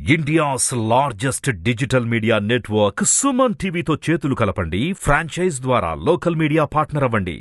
India's largest digital media network Suman టీవీతో చేతులు కలపండి ఫ్రాంచైజ్ ద్వారా లోకల్ మీడియా పార్ట్నర్ అవ్వండి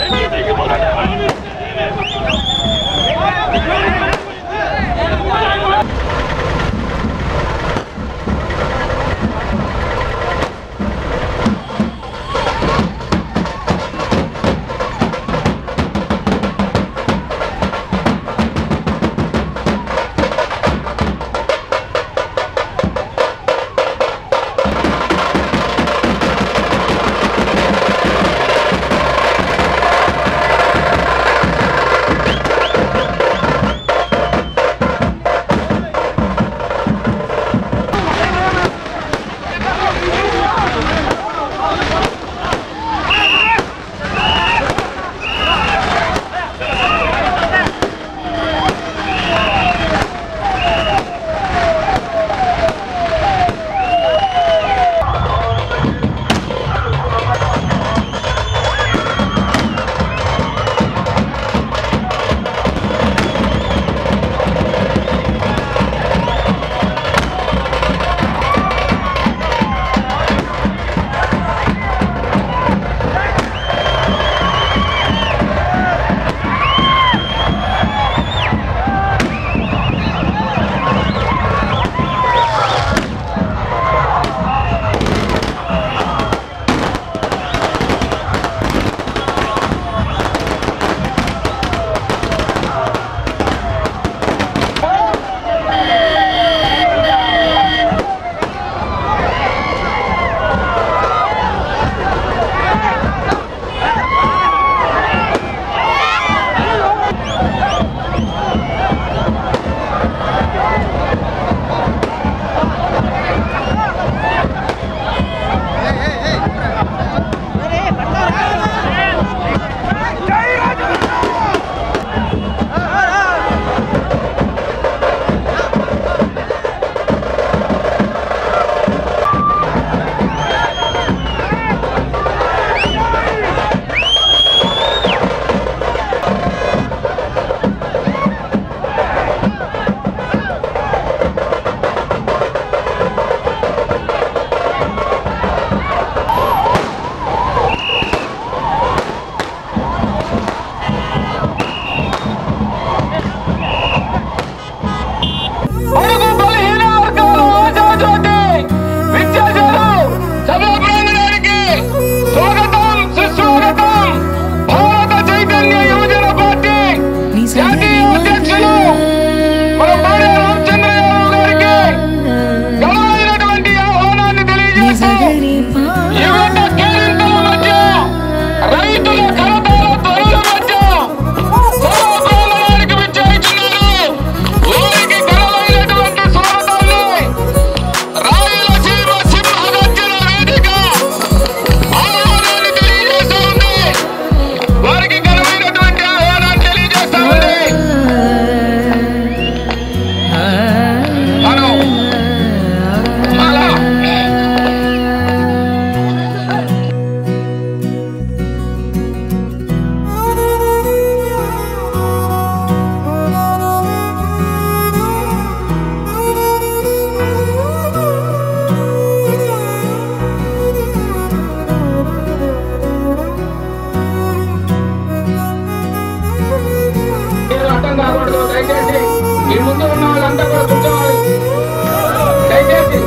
బడుగు బలహీన వర్గాల ఆశాజ్యోతి విద్యాశాలు సభాప్రాంగణానికి స్వాగతం సుస్వాగతం భారత చైతన్య యువజన పార్టీ జాతీయ అధ్యక్షులు మన భార్య రామచంద్ర యాదవ్ గారికి ఘనమైనటువంటి ఆహ్వానాన్ని తెలియజేస్తూ యువత కేరింతల మధ్య రైతుల కరతాల ధ్వనుల మధ్య సభాప్రాంగణానికి విచ్చేస్తున్నారు వారికి ఘనమైనటువంటి స్వాగతాన్ని రాయలసీమ సింహగర్జన వేదిక ఆహ్వానాన్ని తెలియజేస్తూ ఉంది వారికి ఘనమైనటువంటి ఆహ్వానాన్ని తెలియజేస్తూ ఉంది హలో హలో మీరు అర్థం కాకూడదు దయచేసి మీ ముందు ఉన్న వాళ్ళంతా కూడా కూర్చోవాలి దయచేసి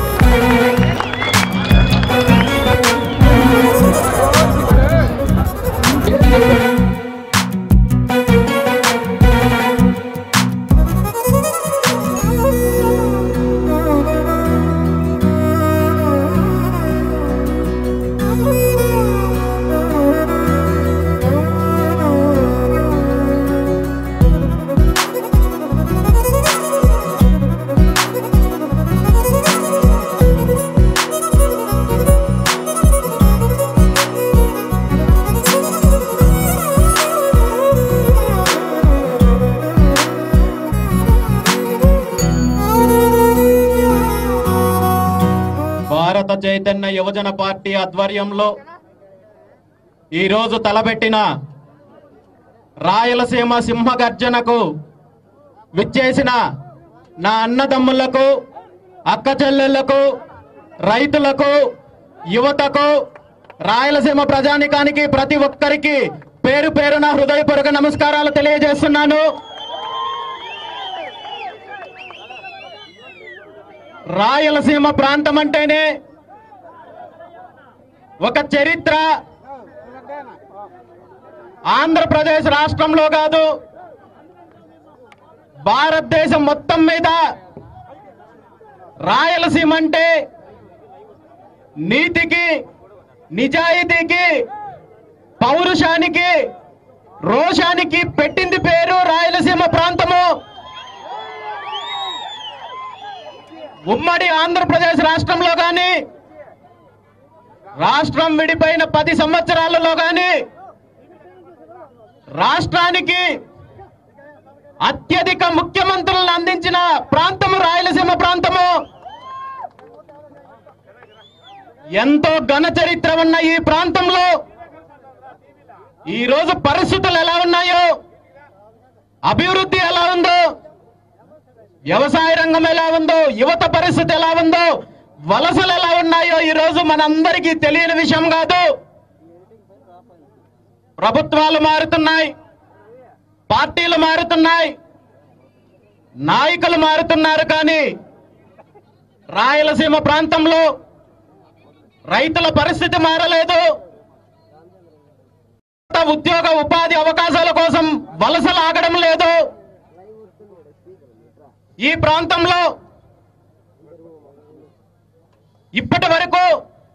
భారత చైతన్య యువజన పార్టీ ఆధ్వర్యంలో ఈరోజు తలపెట్టిన రాయలసీమ సింహగర్జనకు విచ్చేసిన నా అన్నదమ్ములకు అక్క చెల్లెళ్లకు రైతులకు యువతకు రాయలసీమ ప్రజానికానికి ప్రతి ఒక్కరికి పేరు పేరున హృదయపూర్వక నమస్కారాలు తెలియజేస్తున్నాను రాయలసీమ ప్రాంతం అంటేనే ఒక చరిత్ర ఆంధ్రప్రదేశ్ రాష్ట్రంలో కాదు భారతదేశం మొత్తం మీద రాయలసీమ అంటే నీతికి నిజాయితీకి పౌరుషానికి రోషానికి పెట్టింది పేరు రాయలసీమ ప్రాంతము ఉమ్మడి ఆంధ్రప్రదేశ్ రాష్ట్రంలో గాని రాష్ట్రం విడిపోయిన పది సంవత్సరాలలో గాని రాష్ట్రానికి అత్యధిక ముఖ్యమంత్రులను అందించిన ప్రాంతము రాయలసీమ ప్రాంతము ఎంతో ఘన చరిత్ర ఉన్న ఈ ప్రాంతంలో ఈ రోజు పరిస్థితులు ఎలా ఉన్నాయో అభివృద్ధి ఎలా ఉందో వ్యవసాయ రంగం ఎలా ఉందో యువత పరిస్థితి ఎలా ఉందో వలసలు ఎలా ఉన్నాయో ఈ రోజు మనందరికీ తెలియని విషయం కాదు ప్రభుత్వాలు మారుతున్నాయి పార్టీలు మారుతున్నాయి నాయకులు మారుతున్నారు కానీ రాయలసీమ ప్రాంతంలో రైతుల పరిస్థితి మారలేదు ఉద్యోగ ఉపాధి అవకాశాల కోసం వలసలు ఆగడం లేదు ఈ ప్రాంతంలో ఇప్పటి వరకు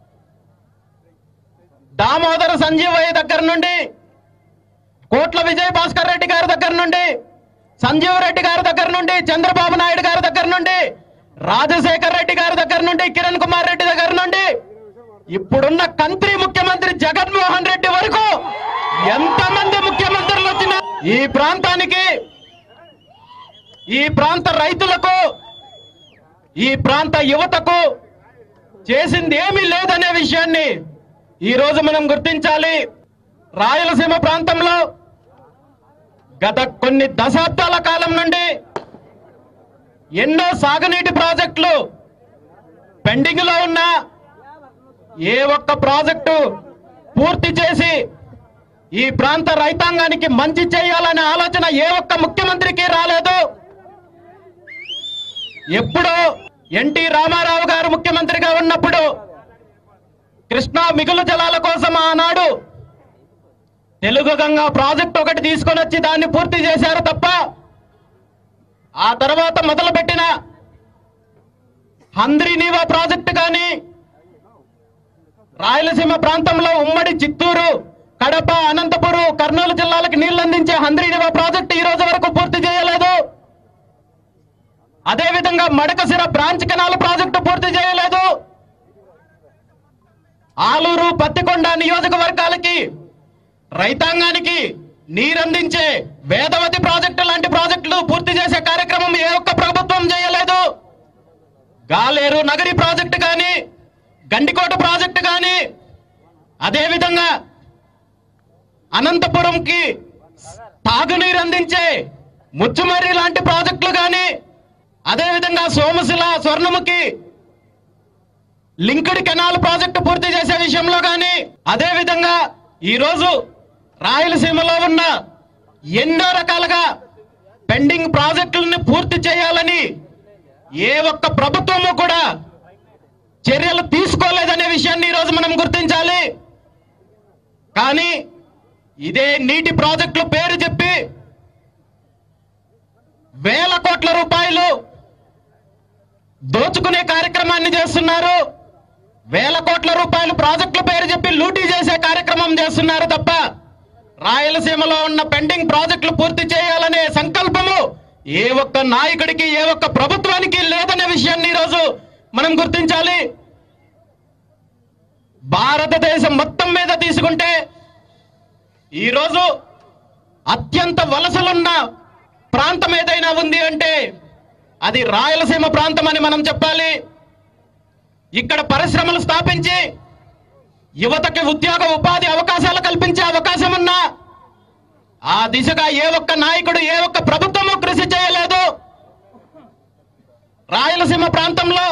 దామోదర సంజీవయ్య దగ్గర నుండి కోట్ల విజయ్ భాస్కర్ రెడ్డి గారి దగ్గర నుండి సంజీవ్ రెడ్డి గారి దగ్గర నుండి చంద్రబాబు నాయుడు గారి దగ్గర నుండి రాజశేఖర్ రెడ్డి గారి దగ్గర నుండి కిరణ్ కుమార్ రెడ్డి దగ్గర నుండి ఇప్పుడున్న కంత్రి ముఖ్యమంత్రి జగన్మోహన్ రెడ్డి వరకు ఎంతమంది ముఖ్యమంత్రులు వచ్చినా ఈ ప్రాంతానికి ఈ ప్రాంత రైతులకు ఈ ప్రాంత యువతకు చేసింది ఏమీ లేదనే విషయాన్ని ఈ రోజు మనం గుర్తించాలి రాయలసీమ ప్రాంతంలో గత కొన్ని దశాబ్దాల కాలం నుండి ఎన్నో సాగునీటి ప్రాజెక్టులు పెండింగ్ లో ఉన్న ఏ ఒక్క ప్రాజెక్టు పూర్తి చేసి ఈ ప్రాంత రైతాంగానికి మంచి చేయాలనే ఆలోచన ఏ ఒక్క ముఖ్యమంత్రికి రాలేదు ఎప్పుడో ఎన్టీ రామారావు గారు ముఖ్యమంత్రిగా ఉన్నప్పుడు కృష్ణా మిగులు జలాల కోసం ఆనాడు తెలుగు గంగా ప్రాజెక్ట్ ఒకటి తీసుకొని వచ్చి దాన్ని పూర్తి చేశారు తప్ప ఆ తర్వాత మొదలుపెట్టిన హంద్రి నీవా ప్రాజెక్టు కానీ రాయలసీమ ప్రాంతంలో ఉమ్మడి చిత్తూరు కడప అనంతపురం కర్నూలు జిల్లాలకు నీళ్లు అందించే హంద్రి నీవా ప్రాజెక్టు ఈ రోజు వరకు పూర్తి చేయలేదు అదేవిధంగా మడకసిర బ్రాంచ్ కెనాల్ ప్రాజెక్టు పూర్తి చేయలేదు ఆలూరు పత్తికొండ నియోజకవర్గాలకి రైతాంగానికి నీరందించే వేదవతి ప్రాజెక్టు లాంటి ప్రాజెక్టులు పూర్తి చేసే కార్యక్రమం ఏ ఒక్క ప్రభుత్వం చేయలేదు గాలేరు నగరి ప్రాజెక్టు కానీ గండికోట ప్రాజెక్టు కానీ అదేవిధంగా అనంతపురంకి తాగునీరు అందించే ముచ్చుమర్రి లాంటి ప్రాజెక్టులు కానీ అదేవిధంగా Somasila Swarnamukhi linked canal project పూర్తి చేసే విషయంలో కానీ అదే విధంగా ఈ రోజు రాయలసీమలో ఉన్న ఎన్నో రకాలుగా పెండింగ్ ప్రాజెక్టులను పూర్తి చేయాలని ఏ ఒక్క ప్రభుత్వము కూడా చర్యలు తీసుకోలేదనే విషయాన్ని ఈ రోజు మనం గుర్తించాలి కానీ ఇదే నీటి ప్రాజెక్టుల పేరు చెప్పి వేల కోట్ల రూపాయలు దోచుకునే కార్యక్రమాన్ని చేస్తున్నారు వేల కోట్ల రూపాయలు ప్రాజెక్టుల పేరు చెప్పి లూటీ చేసే కార్యక్రమం చేస్తున్నారు తప్ప రాయలసీమలో ఉన్న పెండింగ్ ప్రాజెక్టులు పూర్తి చేయాలనే సంకల్పము ఏ ఒక్క నాయకుడికి ఏ ఒక్క ప్రభుత్వానికి లేదనే విషయాన్ని ఈరోజు మనం గుర్తించాలి భారతదేశం మొత్తం మీద తీసుకుంటే ఈరోజు అత్యంత వలసలున్న ప్రాంతం ఏదైనా ఉంది అంటే అది రాయలసీమ ప్రాంతం అని మనం చెప్పాలి ఇక్కడ పరిశ్రమలు స్థాపించి యువతకి ఉద్యోగ ఉపాధి అవకాశాలు కల్పించే అవకాశం ఉన్నా ఆ దిశగా ఏ ఒక్క నాయకుడు ఏ ఒక్క ప్రభుత్వము కృషి చేయలేదు రాయలసీమ ప్రాంతంలో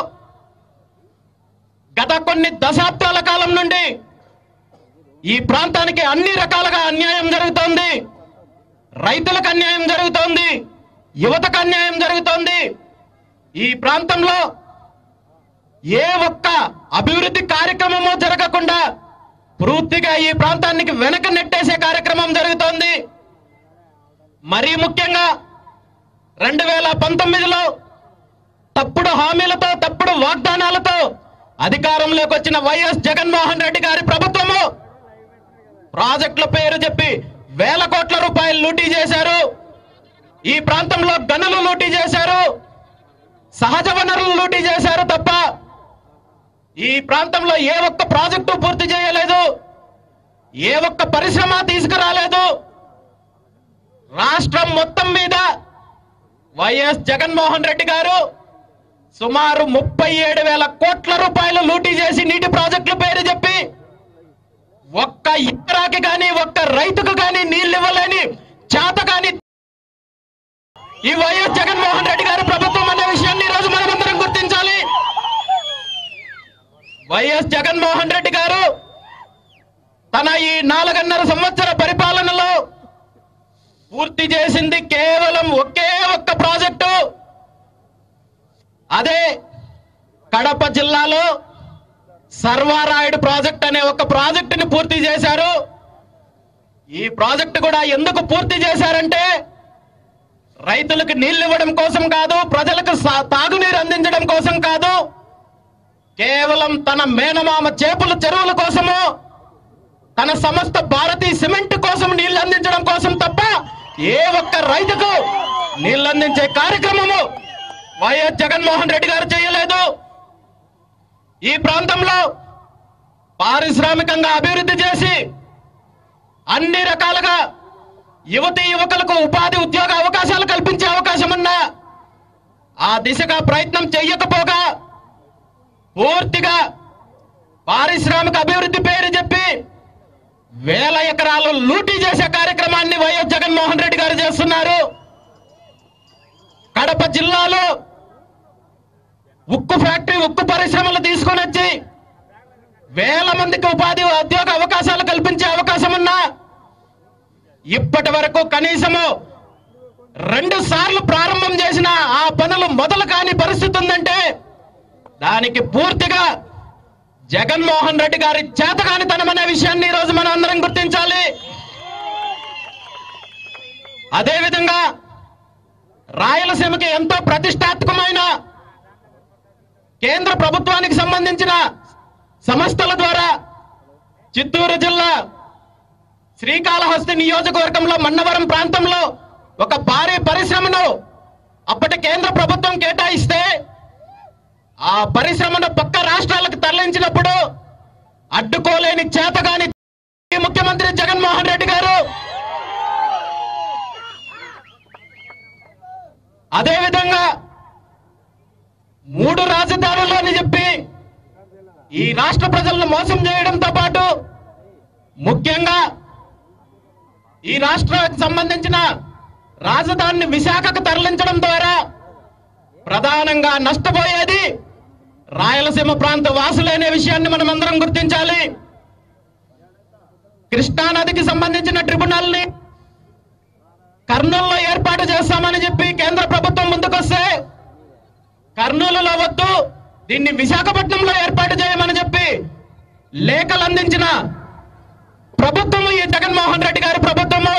గత కొన్ని దశాబ్దాల కాలం నుండి ఈ ప్రాంతానికి అన్ని రకాలుగా అన్యాయం జరుగుతోంది రైతులకు అన్యాయం జరుగుతోంది యువతకు అన్యాయం జరుగుతోంది ఈ ప్రాంతంలో ఏ ఒక్క అభివృద్ధి కార్యక్రమము జరగకుండా పూర్తిగా ఈ ప్రాంతానికి వెనక నెట్టేసే కార్యక్రమం జరుగుతోంది మరీ ముఖ్యంగా రెండు వేల పంతొమ్మిదిలో తప్పుడు హామీలతో తప్పుడు వాగ్దానాలతో అధికారంలోకి వచ్చిన వైఎస్ జగన్మోహన్ రెడ్డి గారి ప్రభుత్వము ప్రాజెక్టుల పేరు చెప్పి వేల కోట్ల రూపాయలు లూటీ చేశారు ఈ ప్రాంతంలో గనులు లూటీ చేశారు సహజ వనరులు లూటీ చేశారు తప్ప ఈ ప్రాంతంలో ఏ ఒక్క ప్రాజెక్టు పూర్తి చేయలేదు ఏ ఒక్క పరిశ్రమ తీసుకురాలేదు రాష్ట్రం మొత్తం మీద వైఎస్ జగన్మోహన్ రెడ్డి గారు సుమారు ముప్పై ఏడు వేల కోట్ల రూపాయలు లూటీ చేసి నీటి ప్రాజెక్టుల పేరు చెప్పి ఒక్క ఎకరాకి కానీ ఒక్క రైతుకు కానీ నీళ్లు ఇవ్వలేని చేత కానీ ఈ వైఎస్ జగన్మోహన్ రెడ్డి గారి ప్రభుత్వం అనే విషయాన్ని ఈ రోజు మనమందరం గుర్తించాలి వైఎస్ జగన్మోహన్ రెడ్డి గారు తన ఈ నాలుగున్నర సంవత్సర పరిపాలనలో పూర్తి చేసింది కేవలం ఒకే ఒక్క ప్రాజెక్టు అదే కడప జిల్లాలో సర్వారాయుడు ప్రాజెక్ట్ అనే ఒక ప్రాజెక్టుని పూర్తి చేశారు ఈ ప్రాజెక్టు కూడా ఎందుకు పూర్తి చేశారంటే రైతులకు నీళ్లు ఇవ్వడం కోసం కాదు ప్రజలకు సా- తాగునీరు అందించడం కోసం కాదు కేవలం తన మేనమామ చేపల చెరువుల కోసము తన సమస్త భారతీయ సిమెంట్ కోసం నీళ్లు అందించడం కోసం తప్ప ఏ ఒక్క రైతుకు నీళ్లు అందించే కార్యక్రమము వైఎస్ జగన్మోహన్ రెడ్డి గారు చేయలేదు ఈ ప్రాంతంలో పారిశ్రామికంగా అభివృద్ధి చేసి అన్ని రకాలుగా యువతి యువకులకు ఉపాధి ఉద్యోగ అవకాశాలు కల్పించే అవకాశం ఉన్నా ఆ దిశగా ప్రయత్నం చెయ్యకపోగా పూర్తిగా పారిశ్రామిక అభివృద్ధి పేరు చెప్పి వేల ఎకరాలు లూటీ చేసే కార్యక్రమాన్ని వైఎస్ జగన్మోహన్ రెడ్డి గారు చేస్తున్నారు కడప జిల్లాలో ఉక్కు ఫ్యాక్టరీ ఉక్కు పరిశ్రమలు తీసుకొని వచ్చి వేల మందికి ఉపాధి ఉద్యోగ అవకాశాలు కల్పించే అవకాశం ఉన్నా ఇప్పటి వరకు కనీసము రెండు సార్లు ప్రారంభం చేసిన ఆ పనులు మొదలు కాని పరిస్థితి ఉందంటే దానికి పూర్తిగా జగన్మోహన్ రెడ్డి గారి చేతగానితనం అనే విషయాన్ని ఈరోజు మనం అందరం గుర్తించాలి అదేవిధంగా రాయలసీమకి ఎంతో ప్రతిష్టాత్మకమైన కేంద్ర ప్రభుత్వానికి సంబంధించిన సంస్థల ద్వారా చిత్తూరు జిల్లా శ్రీకాళహస్తి నియోజకవర్గంలో మన్నవరం ప్రాంతంలో ఒక భారీ పరిశ్రమను అప్పటి కేంద్ర ప్రభుత్వం కేటాయిస్తే ఆ పరిశ్రమను పక్క రాష్ట్రాలకు తరలించినప్పుడు అడ్డుకోలేని చేతగాని ముఖ్యమంత్రి జగన్మోహన్ రెడ్డి గారు అదేవిధంగా మూడు రాజధానులు అని చెప్పి ఈ రాష్ట్ర ప్రజలను మోసం చేయడంతో పాటు ముఖ్యంగా ఈ రాష్ట్రానికి సంబంధించిన రాజధానిని విశాఖకు తరలించడం ద్వారా ప్రధానంగా నష్టపోయేది రాయలసీమ ప్రాంత వాసులనే విషయాన్ని మనం అందరం గుర్తించాలి కృష్ణా నదికి సంబంధించిన ట్రిబ్యునల్ ని కర్నూలులో ఏర్పాటు చేస్తామని చెప్పి కేంద్ర ప్రభుత్వం ముందుకొస్తే కర్నూలులో వద్దు దీన్ని విశాఖపట్నంలో ఏర్పాటు చేయమని చెప్పి లేఖలు అందించిన ప్రభుత్వము ఈ జగన్మోహన్ రెడ్డి గారి ప్రభుత్వము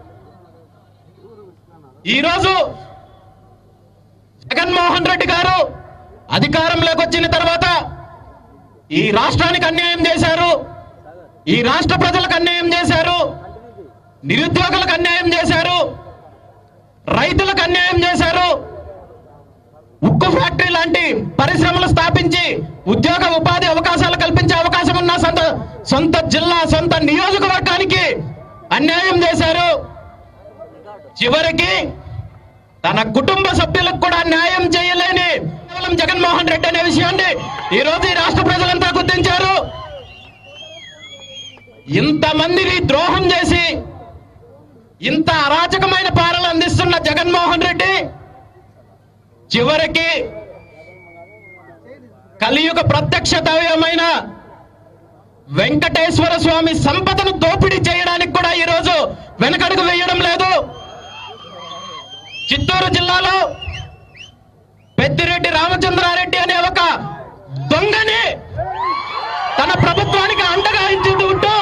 ఈరోజు జగన్మోహన్ రెడ్డి గారు అధికారంలోకి వచ్చిన తర్వాత ఈ రాష్ట్రానికి అన్యాయం చేశారు ఈ రాష్ట్ర ప్రజలకు అన్యాయం చేశారు నిరుద్యోగులకు అన్యాయం చేశారు రైతులకు అన్యాయం చేశారు ఉక్కు ఫ్యాక్టరీ లాంటి పరిశ్రమలు స్థాపించి ఉద్యోగ ఉపాధి అవకాశాలు కల్పించే అవకాశం ఉన్న సొంత సొంత జిల్లా సొంత నియోజకవర్గానికి అన్యాయం చేశారు చివరికి తన కుటుంబ సభ్యులకు కూడా న్యాయం చేయలేని కేవలం జగన్మోహన్ రెడ్డి అనే విషయాన్ని ఈ రోజు ఈ రాష్ట్ర ప్రజలంతా గుర్తించారు ఇంతమందిని ద్రోహం చేసి ఇంత అరాచకమైన పాలన అందిస్తున్న జగన్మోహన్ రెడ్డి చివరికి కలియుగ ప్రత్యక్ష దైవమైన వెంకటేశ్వర స్వామి సంపదను దోపిడీ చేయడానికి కూడా ఈరోజు వెనకడుగు వేయడం లేదు చిత్తూరు జిల్లాలో పెద్దిరెడ్డి రామచంద్రారెడ్డి అనే ఒక దొంగని తన ప్రభుత్వానికి అండగా ఉంటూ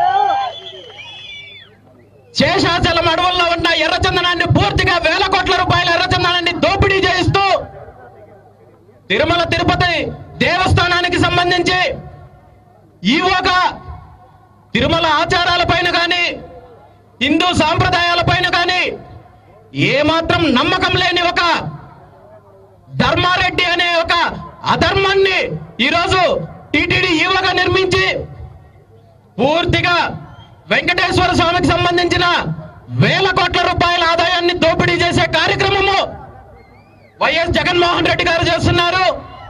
శేషాచలం అడవుల్లో ఉన్న ఎర్రచందనాన్ని పూర్తిగా వేల కోట్ల రూపాయల ఎర్రచందనాన్ని దోపిడీ చేయిస్తూ తిరుమల తిరుపతి దేవస్థానానికి సంబంధించి ఈవోగా తిరుమల ఆచారాలపైన కానీ హిందూ సాంప్రదాయాలపైన కానీ ఏమాత్రం నమ్మకం లేని ఒక ధర్మారెడ్డి అనే ఒక అధర్మాన్ని ఈరోజు టిటిడి ఈవోగా నిర్మించి పూర్తిగా వెంకటేశ్వర స్వామికి సంబంధించిన వేల కోట్ల రూపాయల ఆదాయాన్ని దోపిడీ చేసే కార్యక్రమము వైఎస్ జగన్మోహన్ రెడ్డి గారు చేస్తున్నారు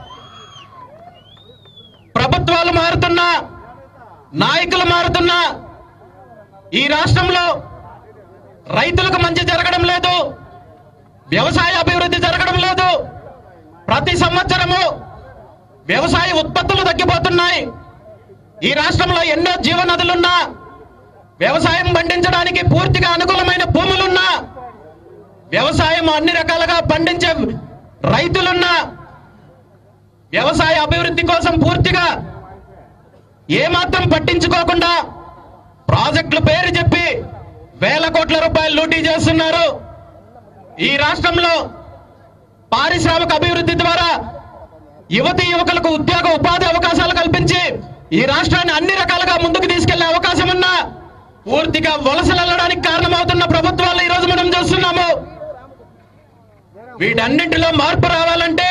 ప్రభుత్వాలు మారుతున్నా నాయకులు మారుతున్నా ఈ రాష్ట్రంలో రైతులకు మంచి జరగడం లేదు వ్యవసాయ అభివృద్ధి జరగడం లేదు ప్రతి సంవత్సరము వ్యవసాయ ఉత్పత్తులు తగ్గిపోతున్నాయి ఈ రాష్ట్రంలో ఎన్నో జీవనదులున్నా వ్యవసాయం పండించడానికి పూర్తిగా అనుకూలమైన భూములున్నా వ్యవసాయం అన్ని రకాలుగా పండించే రైతులున్నా వ్యవసాయ అభివృద్ధి కోసం పూర్తిగా ఏమాత్రం పట్టించుకోకుండా ప్రాజెక్టుల పేరు చెప్పి వేల కోట్ల రూపాయలు లూటీ చేస్తున్నారు ఈ రాష్ట్రంలో పారిశ్రామిక అభివృద్ధి ద్వారా యువతి యువకులకు ఉద్యోగ ఉపాధి అవకాశాలు కల్పించి ఈ రాష్ట్రాన్ని అన్ని రకాలుగా ముందుకు తీసుకెళ్లే అవకాశం ఉన్నా పూర్తిగా వలసలు వెళ్ళడానికి కారణమవుతున్న ప్రభుత్వాలు ఈ రోజు మనం చూస్తున్నాము వీటన్నింటిలో మార్పు రావాలంటే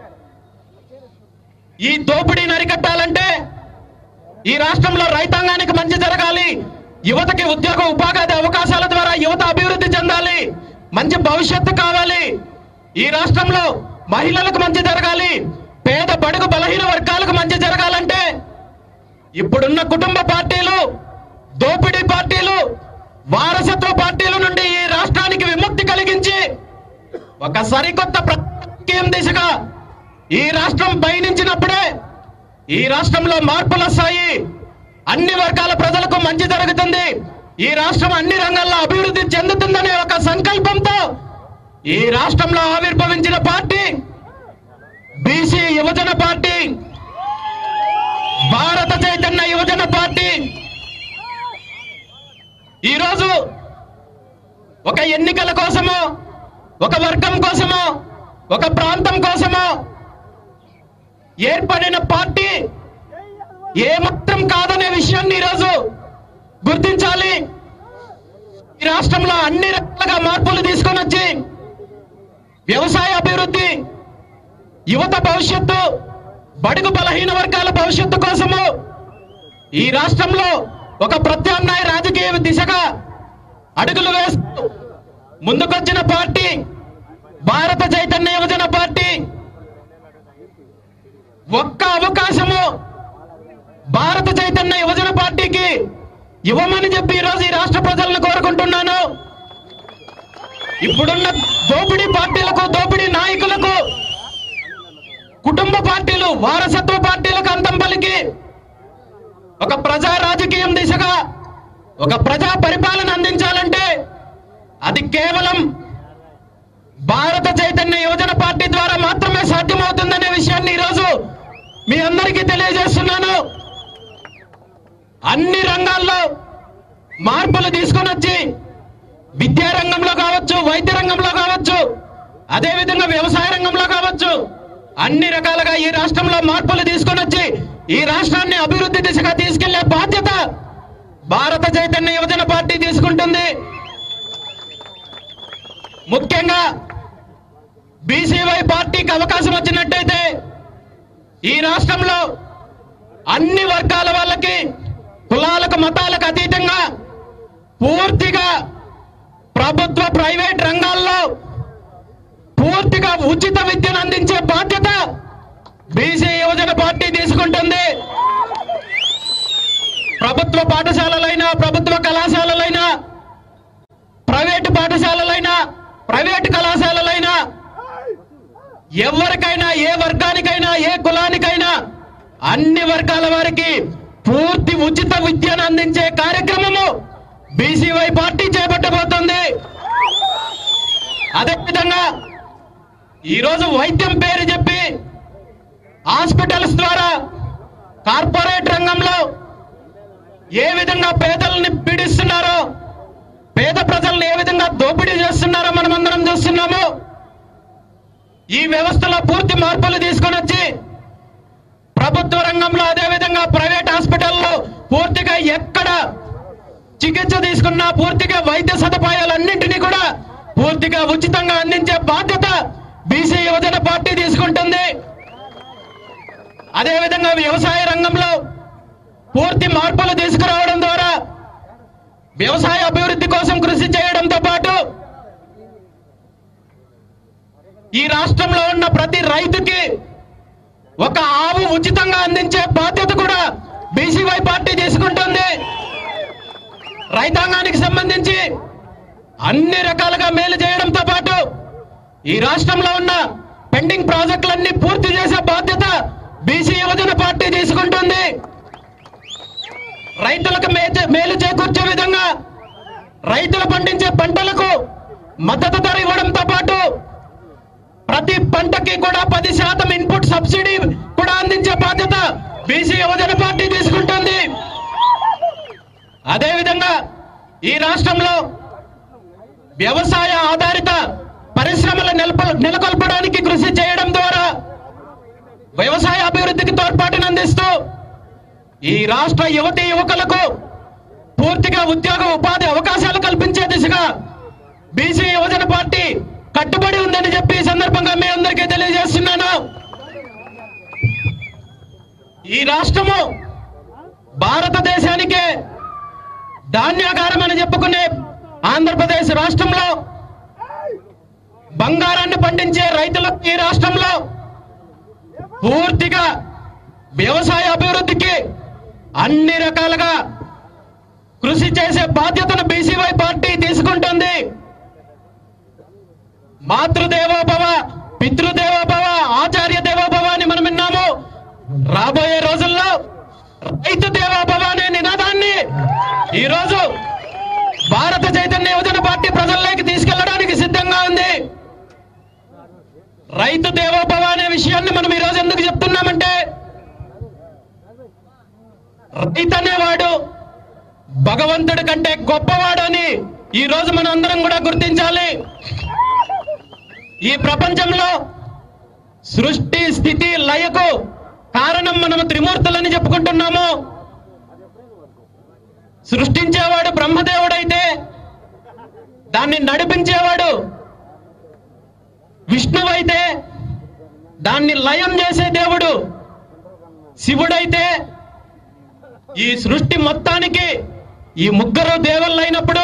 ఈ దోపిడీని అరికట్టాలంటే ఈ రాష్ట్రంలో రైతాంగానికి మంచి జరగాలి యువతకి ఉద్యోగ ఉపాధి అవకాశాల ద్వారా యువత అభివృద్ధి చెందాలి మంచి భవిష్యత్తు కావాలి ఈ రాష్ట్రంలో మహిళలకు మంచి జరగాలి పేద బడుగు బలహీన వర్గాలకు మంచి జరగాలంటే ఇప్పుడున్న కుటుంబ పార్టీలు దోపిడీ పార్టీలు వారసత్వ పార్టీల నుండి ఈ రాష్ట్రానికి విముక్తి కలిగించి ఒక సరికొత్త ప్రత్యేకం దిశగా ఈ రాష్ట్రం పయనించినప్పుడే ఈ రాష్ట్రంలో మార్పులు వస్తాయి అన్ని వర్గాల ప్రజలకు మంచి జరుగుతుంది ఈ రాష్ట్రం అన్ని రంగాల్లో అభివృద్ధి చెందుతుందనే ఒక సంకల్పంతో ఈ రాష్ట్రంలో ఆవిర్భవించిన పార్టీ బీసీ యువజన పార్టీ భారత చైతన్య యువజన పార్టీ ఈరోజు ఒక ఎన్నికల కోసమో ఒక వర్గం కోసమో ఒక ప్రాంతం కోసమో ఏర్పడిన పార్టీ ఏమాత్రం కాదనే విషయాన్ని ఈరోజు గుర్తించాలి ఈ రాష్ట్రంలో అన్ని రకాలుగా మార్పులు తీసుకొని వచ్చి వ్యవసాయ అభివృద్ధి యువత భవిష్యత్తు బడుగు బలహీన వర్గాల భవిష్యత్తు కోసము ఈ రాష్ట్రంలో ఒక ప్రత్యామ్నాయ రాజకీయ దిశగా అడుగులు వేస్తూ ముందుకొచ్చిన పార్టీ భారత చైతన్య యువజన పార్టీ ఒక్క అవకాశము భారత చైతన్య యువజన పార్టీకి ఇవ్వమని చెప్పి ఈరోజు ఈ రాష్ట్ర ప్రజలను కోరుకుంటున్నాను ఇప్పుడున్న దోపిడీ పార్టీలకు దోపిడీ నాయకులకు కుటుంబ పార్టీలు వారసత్వ పార్టీలకు అంతం పలికి ఒక ప్రజా రాజకీయం దిశగా ఒక ప్రజా పరిపాలన అందించాలంటే అది కేవలం భారత చైతన్య యువజన పార్టీ ద్వారా మాత్రమే సాధ్యమవుతుందనే విషయాన్ని ఈరోజు మీ అందరికీ తెలియజేస్తున్నాను అన్ని రంగాల్లో మార్పులు తీసుకొని వచ్చి విద్యా రంగంలో కావచ్చు వైద్య రంగంలో కావచ్చు అదేవిధంగా వ్యవసాయ రంగంలో కావచ్చు అన్ని రకాలుగా ఈ రాష్ట్రంలో మార్పులు తీసుకొని వచ్చి ఈ రాష్ట్రాన్ని అభివృద్ధి దిశగా తీసుకెళ్లే బాధ్యత భారత చైతన్య యువజన పార్టీ తీసుకుంటుంది ముఖ్యంగా బీసీవై పార్టీకి అవకాశం వచ్చినట్టయితే ఈ రాష్ట్రంలో అన్ని వర్గాల వాళ్ళకి కులాలకు మతాలకు అతీతంగా పూర్తిగా ప్రభుత్వ ప్రైవేట్ రంగాల్లో పూర్తిగా ఉచిత విద్యను అందించే బాధ్యత బీసీ యువజన పార్టీ తీసుకుంటుంది ప్రభుత్వ పాఠశాలలైనా ప్రభుత్వ కళాశాలలైనా ప్రైవేటు పాఠశాలలైనా ప్రైవేటు కళాశాలలైనా ఎవరికైనా ఏ వర్గానికైనా ఏ కులానికైనా అన్ని వర్గాల వారికి పూర్తి ఉచిత విద్యను అందించే కార్యక్రమము బీసీవై పార్టీ చేపట్టబోతుంది అదేవిధంగా ఈరోజు వైద్యం పేరు చెప్పి హాస్పిటల్స్ ద్వారా కార్పొరేట్ రంగంలో ఏ విధంగా పేదల్ని పీడిస్తున్నారో పేద ప్రజల్ని ఏ విధంగా దోపిడీ చేస్తున్నారో మనమందరం చూస్తున్నాము ఈ వ్యవస్థలో పూర్తి మార్పులు తీసుకొని వచ్చి ప్రభుత్వ రంగంలో అదేవిధంగా ప్రైవేట్ హాస్పిటల్లో పూర్తిగా ఎక్కడ చికిత్స తీసుకున్నా పూర్తిగా వైద్య సదుపాయాలన్నింటినీ కూడా పూర్తిగా ఉచితంగా అందించే బాధ్యత బీసీ యువజన పార్టీ తీసుకుంటుంది అదేవిధంగా వ్యవసాయ రంగంలో పూర్తి మార్పులు తీసుకురావడం ద్వారా వ్యవసాయ అభివృద్ధి కోసం కృషి చేయడంతో పాటు ఈ రాష్ట్రంలో ఉన్న ప్రతి రైతుకి ఒక ఆవు ఉచితంగా అందించే బాధ్యత కూడా బీసీవై పార్టీ తీసుకుంటుంది రైతాంగానికి సంబంధించి అన్ని రకాలుగా మేలు చేయడంతో పాటు ఈ రాష్ట్రంలో ఉన్న పెండింగ్ ప్రాజెక్టులన్నీ పూర్తి చేసే బాధ్యత బీసీ యువజన పార్టీ తీసుకుంటుంది రైతులకు మేచ- మేలు చేకూర్చే విధంగా రైతులు పండించే పంటలకు మద్దతు ధర ఇవ్వడంతో పాటు ప్రతి పంటకి కూడా పది శాతం ఇన్పుట్ సబ్సిడీ కూడా అందించే బాధ్యత బీసీ యువజన పార్టీ తీసుకుంటుంది అదేవిధంగా ఈ రాష్ట్రంలో వ్యవసాయ ఆధారిత పరిశ్రమల నెలప నెలకొల్పడానికి కృషి చేయడం ద్వారా వ్యవసాయ అభివృద్ధికి తోడ్పాటును అందిస్తూ ఈ రాష్ట్ర యువతీ యువకులకు పూర్తిగా ఉద్యోగ ఉపాధి అవకాశాలు కల్పించే దిశగా బీసీ యువజన పార్టీ కట్టుబడి ఉందని చెప్పి ఈ సందర్భంగా మీ అందరికీ తెలియజేస్తున్నాను ఈ రాష్ట్రము భారతదేశానికే ధాన్యాగారం అని చెప్పుకునే ఆంధ్రప్రదేశ్ రాష్ట్రంలో బంగారాన్ని పండించే రైతులకు ఈ రాష్ట్రంలో పూర్తిగా వ్యవసాయ అభివృద్ధికి అన్ని రకాలుగా కృషి చేసే బాధ్యతను బీసీవై పార్టీ తీసుకుంటుంది మాతృదేవోభవ పితృదేవోభవ ఆచార్య దేవోభవ అని మనం విన్నాము రాబోయే రోజుల్లో రైతు దేవోభవ అనే నినాదాన్ని ఈ రోజు భారత చైతన్య యువజన పార్టీ ప్రజల్లోకి తీసుకెళ్లడానికి సిద్ధంగా ఉంది రైతు దేవోభవ అనే విషయాన్ని మనం ఈ రోజు ఎందుకు చెప్తున్నామంటే రైతు అనేవాడు భగవంతుడి కంటే గొప్పవాడు అని ఈ రోజు మనం అందరం కూడా గుర్తించాలి ఈ ప్రపంచంలో సృష్టి స్థితి లయకు కారణం మనము త్రిమూర్తులని చెప్పుకుంటున్నాము సృష్టించేవాడు బ్రహ్మదేవుడైతే దాన్ని నడిపించేవాడు విష్ణువైతే దాన్ని లయం చేసే దేవుడు శివుడైతే ఈ సృష్టి మొత్తానికి ఈ ముగ్గురు దేవుళ్ళైనప్పుడు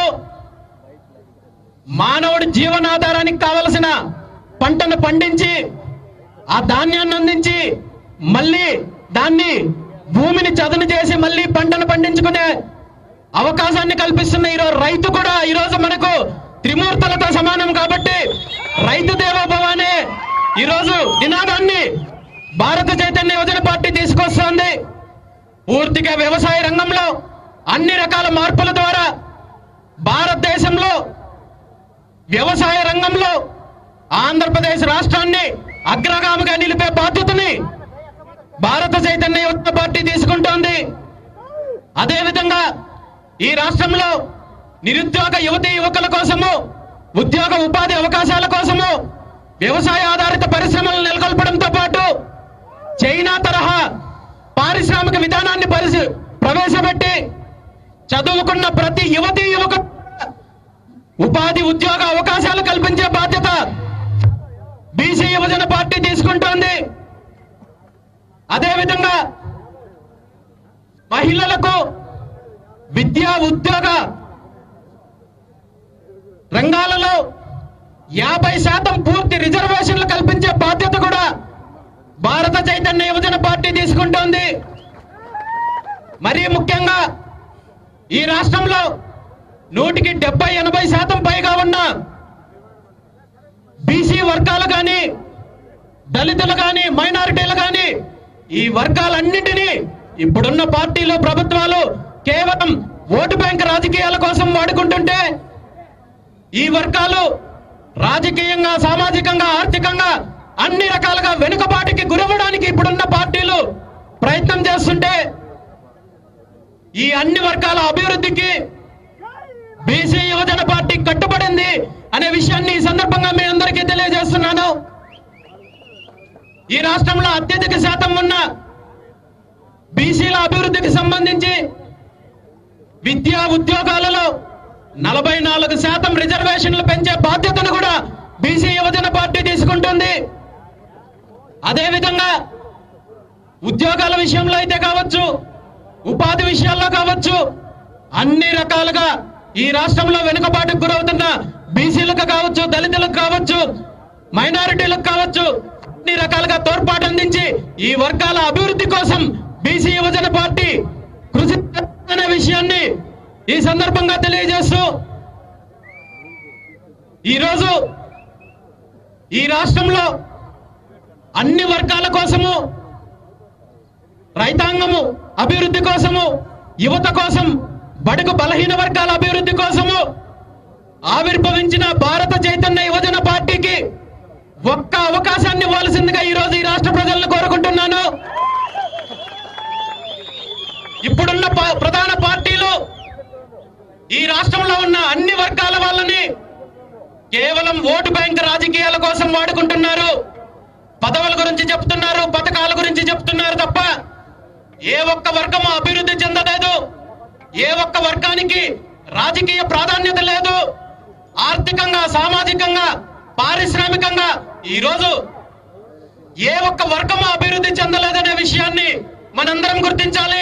మానవుడి జీవనాధారానికి కావలసిన పంటను పండించి ఆ ధాన్యాన్ని అందించి మళ్ళీ దాన్ని భూమిని చదును చేసి మళ్ళీ పంటను పండించుకునే అవకాశాన్ని కల్పిస్తున్న ఈరోజు రైతు కూడా ఈరోజు మనకు త్రిమూర్తులతో సమానం కాబట్టి రైతు దేవోభవ అనే ఈరోజు నినాదాన్ని భారత చైతన్య యువజన పార్టీ తీసుకొస్తోంది పూర్తిగా వ్యవసాయ రంగంలో అన్ని రకాల మార్పుల ద్వారా భారతదేశంలో వ్యవసాయ రంగంలో ఆంధ్రప్రదేశ్ రాష్ట్రాన్ని అగ్రగామిగా నిలిపే బాధ్యతని భారత చైతన్య యువత పార్టీ తీసుకుంటోంది అదేవిధంగా ఈ రాష్ట్రంలో నిరుద్యోగ యువతీ యువకుల కోసము ఉద్యోగ ఉపాధి అవకాశాల కోసము వ్యవసాయ ఆధారిత పరిశ్రమలు నెలకొల్పడంతో పాటు చైనా తరహా పారిశ్రామిక విధానాన్ని పరిశీ ప్రవేశపెట్టి చదువుకున్న ప్రతి యువతీ యువకు ఉపాధి ఉద్యోగ అవకాశాలు కల్పించే బాధ్యత బీసీ యువజన పార్టీ తీసుకుంటోంది అదేవిధంగా మహిళలకు విద్యా ఉద్యోగ రంగాలలో యాభై శాతం పూర్తి రిజర్వేషన్లు కల్పించే బాధ్యత కూడా భారత చైతన్య యువజన పార్టీ తీసుకుంటోంది మరీ ముఖ్యంగా ఈ రాష్ట్రంలో నూటికి డెబ్బై ఎనభై శాతం పైగా ఉన్న బీసీ వర్గాలు కానీ దళితులు కానీ మైనారిటీలు కానీ ఈ వర్గాలన్నింటినీ ఇప్పుడున్న పార్టీలు ప్రభుత్వాలు కేవలం ఓటు బ్యాంక్ రాజకీయాల కోసం వాడుకుంటుంటే ఈ వర్గాలు రాజకీయంగా సామాజికంగా ఆర్థికంగా అన్ని రకాలుగా వెనుకబాటుకి గురవ్వడానికి ఇప్పుడున్న పార్టీలు ప్రయత్నం చేస్తుంటే ఈ అన్ని వర్గాల అభివృద్ధికి బీసీ యువజన పార్టీ కట్టుబడింది అనే విషయాన్ని ఈ సందర్భంగా మీ అందరికీ తెలియజేస్తున్నాను ఈ రాష్ట్రంలో అత్యధిక శాతం ఉన్న బీసీల అభివృద్ధికి సంబంధించి విద్యా ఉద్యోగాలలో నలభై నాలుగు శాతం రిజర్వేషన్లు పెంచే బాధ్యతను కూడా బీసీ యువజన పార్టీ తీసుకుంటుంది అదేవిధంగా ఉద్యోగాల విషయంలో అయితే కావచ్చు ఉపాధి విషయాల్లో కావచ్చు అన్ని రకాలుగా ఈ రాష్ట్రంలో వెనుకబాటుకు గురవుతున్న బీసీలకు కావచ్చు దళితులకు కావచ్చు మైనారిటీలకు కావచ్చు అన్ని రకాలుగా తోడ్పాటు అందించి ఈ వర్గాల అభివృద్ధి కోసం బీసీ యువజన పార్టీ కృషి చేస్తుందనే విషయాన్ని ఈ సందర్భంగా తెలియజేస్తూ ఈరోజు ఈ రాష్ట్రంలో అన్ని వర్గాల కోసము రైతాంగము అభివృద్ధి కోసము యువత కోసం బడుగు బలహీన వర్గాల అభివృద్ధి కోసము ఆవిర్భవించిన భారత చైతన్య యువజన పార్టీకి ఒక్క అవకాశాన్ని ఇవ్వాల్సిందిగా ఈ రోజు ఈ రాష్ట్ర ప్రజలను కోరుకుంటున్నాను ఇప్పుడున్న పా- ప్రధాన పార్టీలు ఈ రాష్ట్రంలో ఉన్న అన్ని వర్గాల వాళ్ళని కేవలం ఓటు బ్యాంక్ రాజకీయాల కోసం వాడుకుంటున్నారు పదవుల గురించి చెప్తున్నారు పథకాల గురించి చెప్తున్నారు తప్ప ఏ ఒక్క వర్గము అభివృద్ధి చెందలేదు ఏ ఒక్క వర్గానికి రాజకీయ ప్రాధాన్యత లేదు ఆర్థికంగా సామాజికంగా పారిశ్రామికంగా ఈరోజు ఏ ఒక్క వర్గము అభివృద్ధి చెందలేదనే విషయాన్ని మనందరం గుర్తించాలి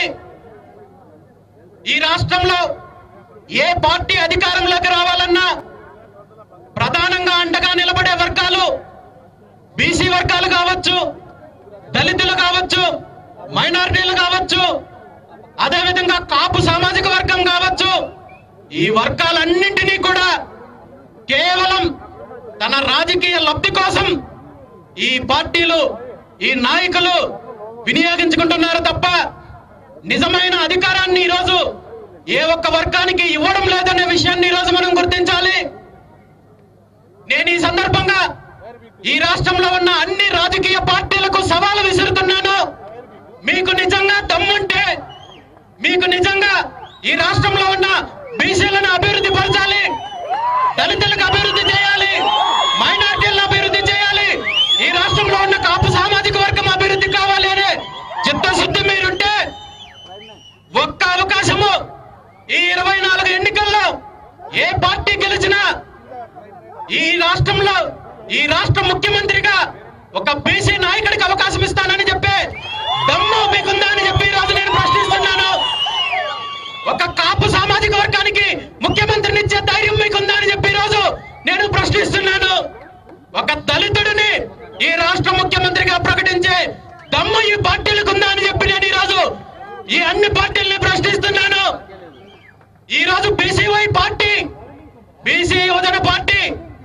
ఈ రాష్ట్రంలో ఏ పార్టీ అధికారంలోకి రావాలన్నా ప్రధానంగా అండగా నిలబడే వర్గాలు బీసీ వర్గాలు కావచ్చు దళితులు కావచ్చు మైనారిటీలు కావచ్చు అదేవిధంగా కాపు సామాజిక వర్గం కావచ్చు ఈ వర్గాలన్నింటినీ కూడా కేవలం తన రాజకీయ లబ్ధి కోసం ఈ పార్టీలు ఈ నాయకులు వినియోగించుకుంటున్నారు తప్ప నిజమైన అధికారాన్ని ఈరోజు ఏ ఒక్క వర్గానికి ఇవ్వడం లేదనే విషయాన్ని ఈరోజు మనం గుర్తించాలి నేను ఈ సందర్భంగా ఈ రాష్ట్రంలో ఉన్న అన్ని రాజకీయ పార్టీలకు సవాలు విసురుతున్నాను మీకు నిజంగా దమ్ముంటే మీకు నిజంగా ఈ రాష్ట్రంలో ఉన్న బీసీలను అభివృద్ధి పరచాలి దళితులకు అభివృద్ధి చేయాలి మైనార్టీలను అభివృద్ధి చేయాలి ఈ రాష్ట్రంలో ఉన్న కాపు సామాజిక వర్గం అభివృద్ధి కావాలి అనే చిత్తశుద్ధి మీరుంటే ఒక్క అవకాశము ఈ ఇరవై నాలుగు ఎన్నికల్లో ఏ పార్టీ గెలిచినా ఈ రాష్ట్రంలో ఈ రాష్ట్ర ముఖ్యమంత్రిగా ఒక బీసీ నాయకుడికి అవకాశం ఇస్తానని చెప్పే దమ్ము మీకుందా అని చెప్పి ఈ రోజు నేను ప్రశ్నిస్తున్నాను ఒక కాపు సామాజిక వర్గానికి ముఖ్యమంత్రినిచ్చే ధైర్యం మీకుందా అని చెప్పి ఈ రోజు నేను ప్రశ్నిస్తున్నాను ఒక దళితుడిని ఈ రాష్ట్ర ముఖ్యమంత్రిగా ప్రకటించే దమ్ము ఈ పార్టీలకు ఉందా అని చెప్పి నేను ఈ రోజు ఈ అన్ని పార్టీల్ని ప్రశ్నిస్తున్నాను ఈ రోజు బీసీవై పార్టీ బీసీ యువజన పార్టీ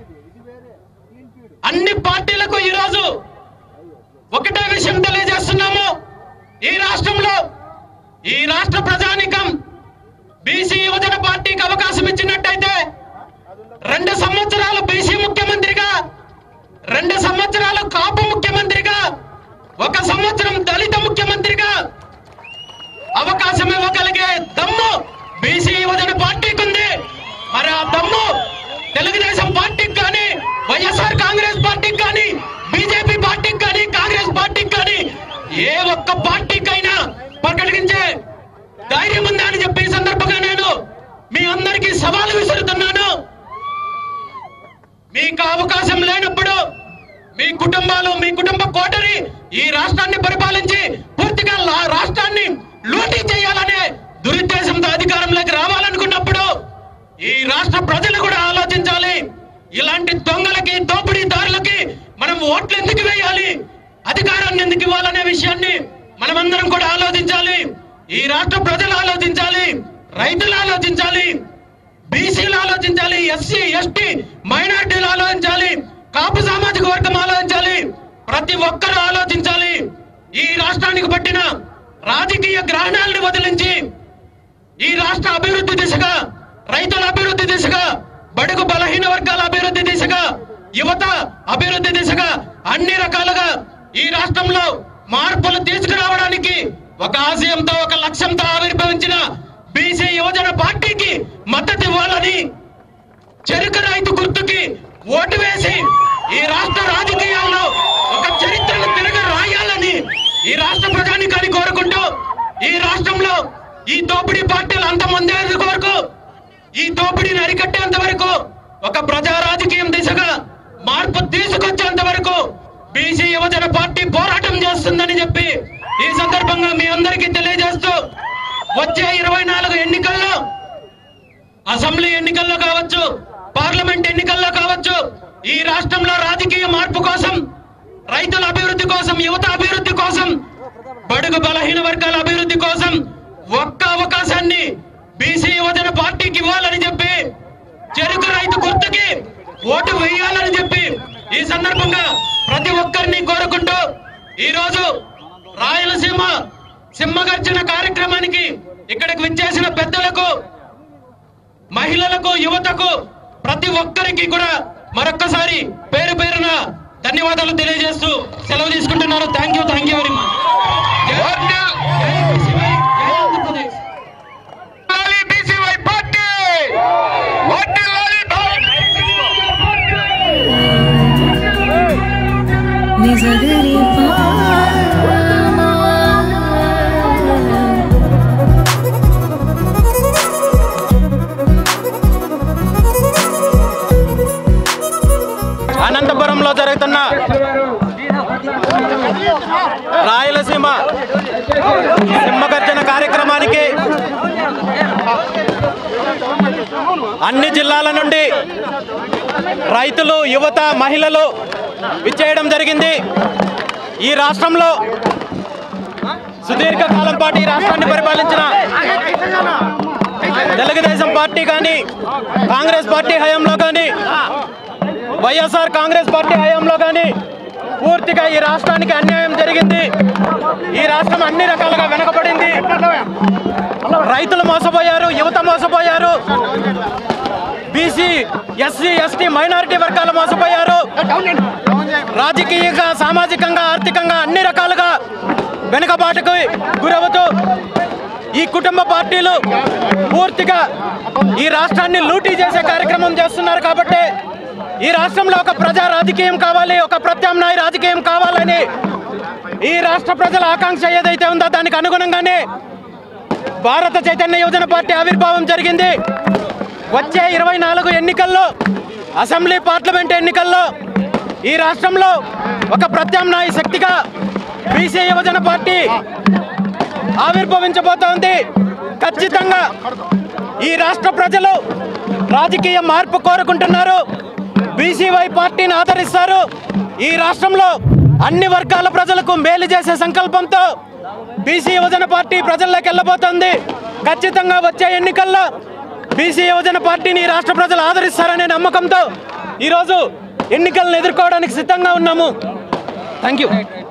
అన్ని పార్టీలకు ఈ రోజు ఒకటే విషయం తెలియజేస్తున్నాము ఈ రాష్ట్రంలో ఈ రాష్ట్ర ప్రజానికం బీసీ యువజన పార్టీకి అవకాశం ఇచ్చినట్టయితే రెండు సంవత్సరాలు బీసీ ముఖ్యమంత్రిగా రెండు సంవత్సరాలు కాపు ముఖ్యమంత్రిగా ఒక సంవత్సరం దళిత ముఖ్యమంత్రిగా అవకాశం ఇవ్వగలిగే దమ్ము బీసీ యువజన పార్టీకి ఉంది మరి ఆ దమ్ము తెలుగుదేశం పార్టీకి కానీ వైఎస్ఆర్ కాంగ్రెస్ పార్టీకి కానీ బీజేపీ పార్టీకి కానీ కాంగ్రెస్ పార్టీకి కానీ ఏ ఒక్క పార్టీకైనా ప్రకటించే ధైర్యం ఉందా అని చెప్పి ఈ సందర్భంగా నేను మీ అందరికీ సవాలు విసురుతున్నాను మీకు అవకాశం లేనప్పుడు మీ కుటుంబాలు మీ కుటుంబ కోటరి ఈ రాష్ట్రాన్ని పరిపాలించి పూర్తిగా లా- రాష్ట్రాన్ని లూటీ చేయాలనే దురుద్దేశంతో అధికారంలోకి రావాలనుకున్నప్పుడు ఈ రాష్ట్ర ప్రజలు కూడా ఆలోచించాలి ఇలాంటి దొంగలకి దోపిడీదారులకి మనం ఓట్లు ఎందుకు వేయాలి అధికారాన్ని ఎందుకు ఇవ్వాలనే విషయాన్ని మనమందరం కూడా ఆలోచించాలి ఈ రాష్ట్ర ప్రజలు ఆలోచించాలి రైతులు ఆలోచించాలి బీసీలు ఆలోచించాలి ఎస్సీ ఎస్టీ మైనార్టీలు ఆలోచించాలి కాపు సామాజిక వర్గం ఆలోచించాలి ప్రతి ఒక్కరూ ఆలోచించాలి ఈ రాష్ట్రానికి పట్టిన రాజకీయ గ్రహణాలను వదిలించి ఈ రాష్ట్ర అభివృద్ధి దిశగా రైతుల అభివృద్ధి దిశగా బడుగు బలహీన వర్గాల అభివృద్ధి దిశగా యువత అభివృద్ధి దిశగా అన్ని రకాలుగా ఈ రాష్ట్రంలో మార్పులు తీసుకురావడానికి ఒక ఆశయంతో ఒక లక్ష్యంతో ఆవిర్భవించిన బీసీ యువజన పార్టీకి మద్దతు ఇవ్వాలని చెరుకు రైతు గుర్తుకి ఓటు వేసి ఈ రాష్ట్ర రాజకీయాల్లో ఒక చరిత్రను తిరగ రాయాలని ఈ రాష్ట్ర ప్రజానికాన్ని కోరుకుంటూ ఈ రాష్ట్రంలో ఈ దోపిడీ పార్టీలు అంతమంది వరకు ఈ దోపిడీని అరికట్టేంత వరకు ఒక ప్రజా రాజకీయం దిశగా మార్పు తీసుకొచ్చేంత వరకు బీసీ యువజన పార్టీ పోరాటం చేస్తుందని చెప్పి ఈ సందర్భంగా మీ అందరికీ తెలియజేస్తూ వచ్చే ఇరవై నాలుగు ఎన్నికల్లో అసెంబ్లీ ఎన్నికల్లో కావచ్చు పార్లమెంట్ ఎన్నికల్లో కావచ్చు ఈ రాష్ట్రంలో రాజకీయ మార్పు కోసం రైతుల అభివృద్ధి కోసం యువత అభివృద్ధి కోసం బడుగు బలహీన వర్గాల అభివృద్ధి కోసం ఒక్క అవకాశాన్ని బీసీ యువజన పార్టీకి ఇవ్వాలని చెప్పి చెరుకు రైతు గుర్తుకి ఓటు వేయాలని చెప్పి ఈ సందర్భంగా ప్రతి ఒక్కరిని కోరుకుంటూ ఈ రోజు రాయలసీమ సింహగర్జన కార్యక్రమానికి ఇక్కడికి విచ్చేసిన పెద్దలకు మహిళలకు యువతకు ప్రతి ఒక్కరికి కూడా మరొక్కసారి పేరు పేరున ధన్యవాదాలు తెలియజేస్తూ సెలవు తీసుకుంటున్నారు thank you thank you very much లాలి బీసీవై పార్టీ వడ్డీ లాలి భారత్ నిజగరి అనంతపురంలో జరుగుతున్న రాయలసీమ సింహగర్జన కార్యక్రమానికి అన్ని జిల్లాల నుండి రైతులు యువత మహిళలు విచ్చేయడం జరిగింది ఈ రాష్ట్రంలో సుదీర్ఘకాలం పాటు ఈ రాష్ట్రాన్ని పరిపాలించిన తెలుగుదేశం పార్టీ కానీ కాంగ్రెస్ పార్టీ హయాంలో కానీ వైఎస్ఆర్ కాంగ్రెస్ పార్టీ హయాంలో కానీ పూర్తిగా ఈ రాష్ట్రానికి అన్యాయం జరిగింది ఈ రాష్ట్రం అన్ని రకాలుగా వెనకబడింది రైతులు మోసపోయారు యువత మోసపోయారు బీసీ ఎస్సీ ఎస్టీ మైనారిటీ వర్గాలు మోసపోయారు రాజకీయంగా సామాజికంగా ఆర్థికంగా అన్ని రకాలుగా వెనుకబాటుకు గురవుతూ ఈ కుటుంబ పార్టీలు పూర్తిగా ఈ రాష్ట్రాన్ని లూటీ చేసే కార్యక్రమం చేస్తున్నారు కాబట్టి ఈ రాష్ట్రంలో ఒక ప్రజా రాజకీయం కావాలి ఒక ప్రత్యామ్నాయ రాజకీయం కావాలని ఈ రాష్ట్ర ప్రజల ఆకాంక్ష ఏదైతే ఉందో దానికి అనుగుణంగానే భారత చైతన్య యువజన పార్టీ ఆవిర్భావం జరిగింది వచ్చే ఇరవై నాలుగు ఎన్నికల్లో అసెంబ్లీ పార్లమెంట్ ఎన్నికల్లో ఈ రాష్ట్రంలో ఒక ప్రత్యామ్నాయ శక్తిగా బీసీ యువజన పార్టీ ఆవిర్భవించబోతోంది ఖచ్చితంగా ఈ రాష్ట్ర ప్రజలు రాజకీయ మార్పు కోరుకుంటున్నారు బీసీవై పార్టీని ఆదరిస్తారు ఈ రాష్ట్రంలో అన్ని వర్గాల ప్రజలకు మేలు చేసే సంకల్పంతో బీసీ యువజన పార్టీ ప్రజల్లోకి వెళ్ళబోతోంది ఖచ్చితంగా వచ్చే ఎన్నికల్లో బీసీ యువజన పార్టీని ఈ రాష్ట్ర ప్రజలు ఆదరిస్తారనే నమ్మకంతో ఈరోజు ఎన్నికలను ఎదుర్కోవడానికి సిద్ధంగా ఉన్నాము థ్యాంక్ యూ